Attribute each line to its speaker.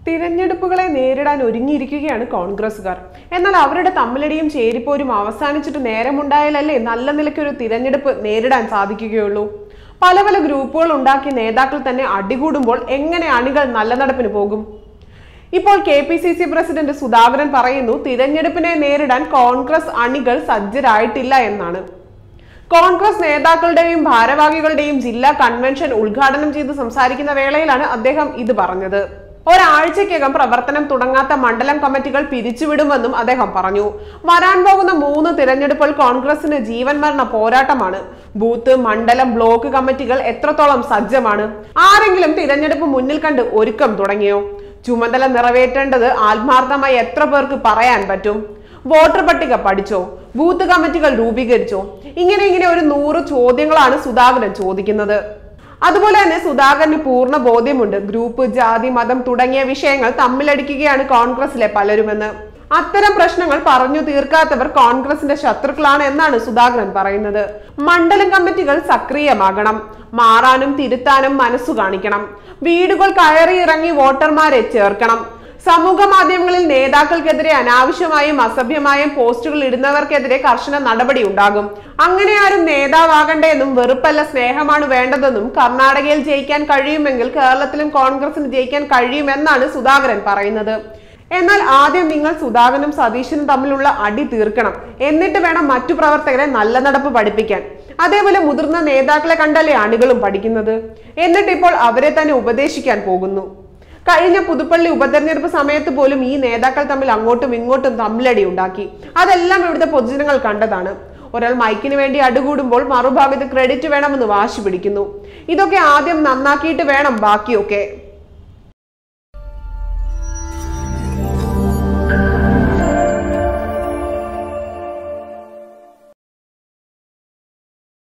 Speaker 1: തിരഞ്ഞെടുപ്പുകളെ നേരിടാൻ ഒരുങ്ങിയിരിക്കുകയാണ് കോൺഗ്രസുകാർ എന്നാൽ അവരുടെ തമ്മിലടിയും ചേരിപ്പോരും അവസാനിച്ചിട്ട് നേരമുണ്ടായാലല്ലേ നല്ല നിലയ്ക്കൊരു തിരഞ്ഞെടുപ്പ് നേരിടാൻ സാധിക്കുകയുള്ളൂ പല പല ഗ്രൂപ്പുകൾ ഉണ്ടാക്കി നേതാക്കൾ തന്നെ അടികൂടുമ്പോൾ എങ്ങനെ അണികൾ നല്ല നടപ്പിന് പോകും ഇപ്പോൾ K P C C president Sudhakaran പറയുന്നു തിരഞ്ഞെടുപ്പിനെ നേരിടാൻ കോൺഗ്രസ് അണികൾ സജ്ജരായിട്ടില്ല എന്നാണ് കോൺഗ്രസ് നേതാക്കളുടെയും ഭാരവാഹികളുടെയും ജില്ലാ കൺവെൻഷൻ ഉദ്ഘാടനം ചെയ്ത് സംസാരിക്കുന്ന വേളയിലാണ് അദ്ദേഹം ഇത് പറഞ്ഞത് ഒരാഴ്ചയ്ക്കകം പ്രവർത്തനം തുടങ്ങാത്ത മണ്ഡലം കമ്മിറ്റികൾ പിരിച്ചുവിടുമെന്നും അദ്ദേഹം പറഞ്ഞു വരാൻ പോകുന്ന മൂന്ന് തിരഞ്ഞെടുപ്പുകൾ കോൺഗ്രസിന് ജീവൻ മരണ പോരാട്ടമാണ് ബൂത്ത് മണ്ഡലം ബ്ലോക്ക് കമ്മിറ്റികൾ എത്രത്തോളം സജ്ജമാണ് ആരെങ്കിലും തിരഞ്ഞെടുപ്പ് മുന്നിൽ കണ്ട് ഒരുക്കം തുടങ്ങിയോ ചുമതല നിറവേറ്റേണ്ടത് ആത്മാർത്ഥമായി എത്ര പേർക്ക് പറയാൻ പറ്റും വോട്ടർ പട്ടിക പഠിച്ചോ ബൂത്ത് കമ്മിറ്റികൾ രൂപീകരിച്ചോ ഇങ്ങനെ ഇങ്ങനെ ഒരു നൂറ് ചോദ്യങ്ങളാണ് സുധാകരൻ ചോദിക്കുന്നത് അതുപോലെ തന്നെ സുധാകരന് പൂർണ്ണ ബോധ്യമുണ്ട് ഗ്രൂപ്പ് ജാതി മതം തുടങ്ങിയ വിഷയങ്ങൾ തമ്മിലടിക്കുകയാണ് കോൺഗ്രസിലെ പലരുമെന്ന് അത്തരം പ്രശ്നങ്ങൾ പറഞ്ഞു തീർക്കാത്തവർ കോൺഗ്രസിന്റെ ശത്രുക്കളാണ് എന്നാണ് സുധാകരൻ പറയുന്നത് മണ്ഡലം കമ്മിറ്റികൾ സക്രിയമാകണം മാറാനും തിരുത്താനും മനസ്സു കാണിക്കണം വീടുകൾ കയറി ഇറങ്ങി വോട്ടർമാരെ ചേർക്കണം സമൂഹ മാധ്യമങ്ങളിൽ നേതാക്കൾക്കെതിരെ അനാവശ്യമായും അസഭ്യമായും പോസ്റ്റുകൾ ഇടുന്നവർക്കെതിരെ കർശന നടപടി ഉണ്ടാകും അങ്ങനെ ആരും നേതാവാകണ്ടേ എന്നും വെറുപ്പല്ല സ്നേഹമാണ് വേണ്ടതെന്നും കർണാടകയിൽ ജയിക്കാൻ കഴിയുമെങ്കിൽ കേരളത്തിലും കോൺഗ്രസിന് ജയിക്കാൻ കഴിയുമെന്നാണ് സുധാകരൻ പറയുന്നത് എന്നാൽ ആദ്യം നിങ്ങൾ സുധാകരനും സതീശനും തമ്മിലുള്ള അടി തീർക്കണം എന്നിട്ട് വേണം മറ്റു പ്രവർത്തകരെ നല്ല നടപ്പ് പഠിപ്പിക്കാൻ അതേപോലെ മുതിർന്ന നേതാക്കളെ കണ്ടല്ലേ അണികളും പഠിക്കുന്നത് എന്നിട്ട് ഇപ്പോൾ അവരെ തന്നെ ഉപദേശിക്കാൻ പോകുന്നു കഴിഞ്ഞ പുതുപ്പള്ളി ഉപതെരഞ്ഞെടുപ്പ് സമയത്ത് പോലും ഈ നേതാക്കൾ തമ്മിൽ അങ്ങോട്ടും ഇങ്ങോട്ടും തമ്മിലടി ഉണ്ടാക്കി അതെല്ലാം ഇവിടുത്തെ പൊതുജനങ്ങൾ കണ്ടതാണ് ഒരാൾ മൈക്കിന് വേണ്ടി അടുകൂടുമ്പോൾ മറുഭാഗത്ത് ക്രെഡിറ്റ് വേണമെന്ന് വാശി പിടിക്കുന്നു ഇതൊക്കെ ആദ്യം നന്നാക്കിയിട്ട് വേണം ബാക്കിയൊക്കെ